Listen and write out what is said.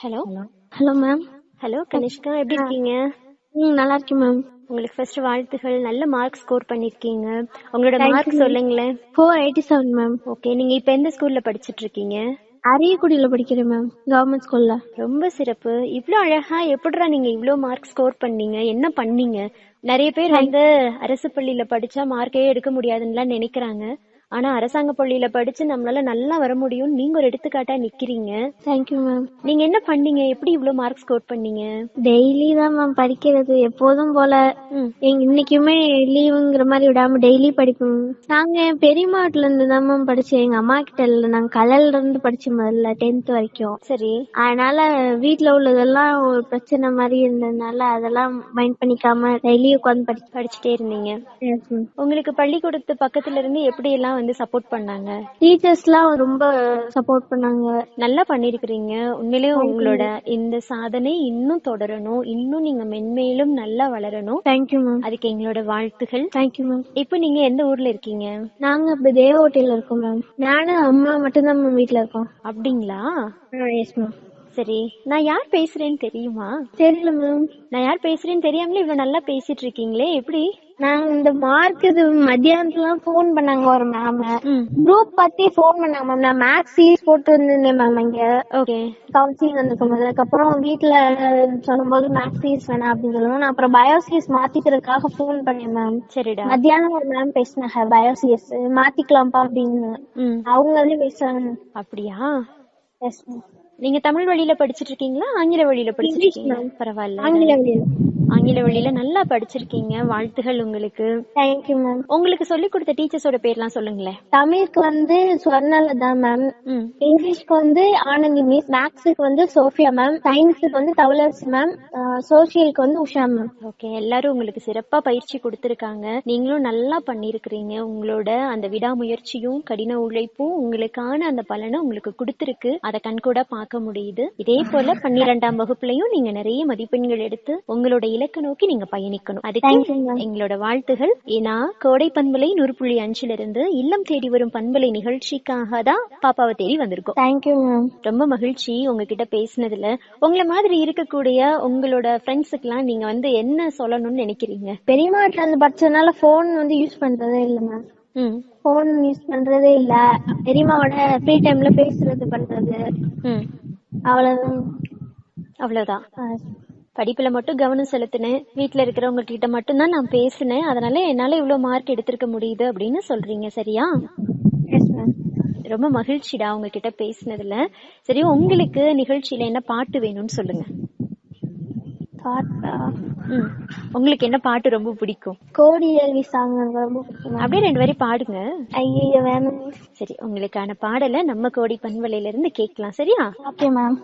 Hello hello ma'am hello Kanishka எப்படி இருக்கீங்க ம் நல்லா இருக்கேன் மேம் உங்களுக்கு ஃபர்ஸ்ட் வாழ்த்துகள் நல்ல மார்க் ஸ்கோர் பண்ணிருக்கீங்க உங்களோட மார்க் சொல்லுங்களேன் four eighty seven ma'am okay நீங்க இப்ப எந்த ஸ்கூல்ல படிச்சிட்டு இருக்கீங்க அரியக்குடியில படிக்கிறேன் மேம் கவர்மெண்ட் ஸ்கூல்ல ரொம்ப சிறப்பு இவ்ளோ அழகா எப்படிடா நீங்க இவ்ளோ மார்க் ஸ்கோர் பண்ணீங்க என்ன பண்ணீங்க நிறைய பேர் வந்து அரசு பள்ளியில படிச்சா மார்க்கே எடுக்க முடியாதுன்னு நினைக்கிறாங்க ஆனா அரசாங்க பள்ளியில படிச்சு நம்மளால நல்லா வர முடியும் நீங்க ஒரு எடுத்துக்காட்டா நிக்கிறீங்க தேங்க்யூ மேம் நீங்க என்ன பண்ணீங்க எப்படி இவ்ளோ மார்க் ஸ்கோர் பண்ணீங்க டெய்லி தான் மேம் படிக்கிறது எப்போதும் போல ம். எங்க இன்னைக்குமே லீவுங்கிற மாதிரி விடாம டெய்லி படிப்போம் நாங்க என் பெரியம்மா வீட்டுல இருந்து தான் மேம் படிச்சோம் எங்க அம்மா கிட்ட இல்ல நாங்க கலல்ல இருந்து படிச்சோம் முதல்ல டென்த் வரைக்கும் சரி அதனால வீட்ல உள்ளதெல்லாம் ஒரு பிரச்சனை மாதிரி இருந்ததுனால அதெல்லாம் மைண்ட் பண்ணிக்காம டெய்லி உட்காந்து படிச்சு படிச்சுட்டே இருந்தீங்க உங்களுக்கு பள்ளிக்கூடத்து பக்கத்துல இருந்து எப்படி எல்லாம் வந்து சப்போர்ட் பண்ணாங்க டீச்சர்ஸ்லாம் ரொம்ப சப்போர்ட் பண்ணாங்க நல்லா பண்ணிருக்கிறீங்க உண்மையிலேயே உங்களோட இந்த சாதனை இன்னும் தொடரணும் இன்னும் நீங்க மென்மேலும் நல்லா வளரணும் தேங்க்யூ மேம் அதுக்கு எங்களோட வாழ்த்துகள் தேங்க்யூ மேம் இப்போ நீங்க எந்த ஊர்ல இருக்கீங்க நாங்க இப்ப தேவ ஹோட்டல்ல இருக்கோம் மேம் நானும் அம்மா மட்டும்தான் மேம் வீட்ல இருக்கோம் அப்படிங்களா எஸ் மேம் சரி நான் யார் பேசுறேன்னு தெரியுமா தெரியல மேம் நான் யார் பேசுறேன்னு தெரியாமலே இவ்வளவு நல்லா பேசிட்டு இருக்கீங்களே எப்படி நாங்க இந்த மார்க் இது மத்தியானத்துலாம் ஃபோன் பண்ணாங்க ஒரு மேம் ம் குரூப் பத்தி ஃபோன் பண்ணாங்க மேம் நான் மேக்ஸ் சீஸ் போட்டு இருந்தேன் மேம் இங்க ஓகே கவுன்சிலிங் வந்திருக்கும் போது அதுக்கப்புறம் வீட்ல சொல்லும்போது மேக்ஸ் சீஸ் வேணாம் அப்படின்னு சொல்லுவோம் நான் அப்புறம் பயோ சீஸ் மாத்திக்கிறதுக்காக ஃபோன் பண்ணேன் மேம் சரிடா மத்தியானம் ஒரு மேம் பேசினாங்க பயோ சீஸ் மாத்திக்கலாம்ப்பா அப்படின்னு ம் அவங்களே பேசுறாங்க அப்படியா எஸ் மேம் நீங்க தமிழ் வழியில படிச்சிட்டு இருக்கீங்களா ஆங்கில வழியில படிச்சிருக்கீங்க பரவாயில்ல ஆங்கில வழியில் ஆங்கில வழியில நல்லா படிச்சிருக்கீங்க வாழ்த்துகள் உங்களுக்கு தேங்க்யூ மேம் உங்களுக்கு சொல்லி கொடுத்த டீச்சர்ஸோட பேர்லாம் சொல்லுங்களேன் தமிழுக்கு வந்து ஸ்வர்ணலதா மேம் ம் இங்கிலீஷ்க்கு வந்து ஆனந்தி மிஸ் மேக்ஸுக்கு வந்து சோஃபியா மேம் சயின்ஸுக்கு வந்து தவளரசு மேம் சோசியலுக்கு வந்து உஷா மேம் ஓகே எல்லாரும் உங்களுக்கு சிறப்பா பயிற்சி கொடுத்திருக்காங்க நீங்களும் நல்லா பண்ணிருக்கிறீங்க உங்களோட அந்த விடாமுயற்சியும் கடின உழைப்பும் உங்களுக்கான அந்த பலனை உங்களுக்கு கொடுத்திருக்கு அதை கண்கூட பார்க்க முடியுது இதே போல பன்னிரெண்டாம் வகுப்புலயும் நீங்க நிறைய மதிப்பெண்கள் எடுத்து உங்களோட இலக்க நோக்கி நீங்க பயணிக்கணும் அதுக்கு தேங்க்யூ மேம் எங்களோட வாழ்த்துகள் ஏன்னா கோடை பண்பலை நூறு புள்ளி அஞ்சுல இருந்து இல்லம் தேடி வரும் பண்பலை நிகழ்ச்சிக்காக தான் பாப்பாவை தேடி வந்திருக்கோம் தேங்க்யூ மேம் ரொம்ப மகிழ்ச்சி உங்ககிட்ட பேசினதுல உங்களை மாதிரி இருக்கக்கூடிய உங்களோட ஃப்ரெண்ட்ஸுக்கெல்லாம் நீங்க வந்து என்ன சொல்லணும்னு நினைக்கிறீங்க பெரியம்மா வீட்டுல இருந்து படிச்சதுனால போன் வந்து யூஸ் பண்றதே இல்ல மேம் ம் போன் யூஸ் பண்றதே இல்ல பெரியம்மாவோட ஃப்ரீ டைம்ல பேசுறது பண்றது ம் அவ்வளவுதான் அவ்வளவுதான் ஆ, படிப்புல மட்டும் கவனம் செலுத்தினேன் வீட்ல இருக்கிறவங்க கிட்ட மட்டும்தான் நான் பேசினேன் அதனால என்னால இவ்வளவு மார்க் எடுத்திருக்க முடியுது அப்படின்னு சொல்றீங்க சரியா yes ma'am. ரொம்ப மகிழ்ச்சிடா உங்ககிட்ட பேசினதுல சரி உங்களுக்கு நிகழ்ச்சியில என்ன பாட்டு வேணும்னு சொல்லுங்க பாட்டா ம் உங்களுக்கு என்ன பாட்டு ரொம்ப பிடிக்கும் கோடி ஏழ்வி சாங் எனக்கு ரொம்ப பிடிக்கும் அப்படியே ரெண்டு வரி பாடுங்க ஐயோ வேணும் சரி உங்களுக்கான பாடலை நம்ம கோடி பண்பலையில இருந்து கேட்கலாம் சரியா ஓகே மேம்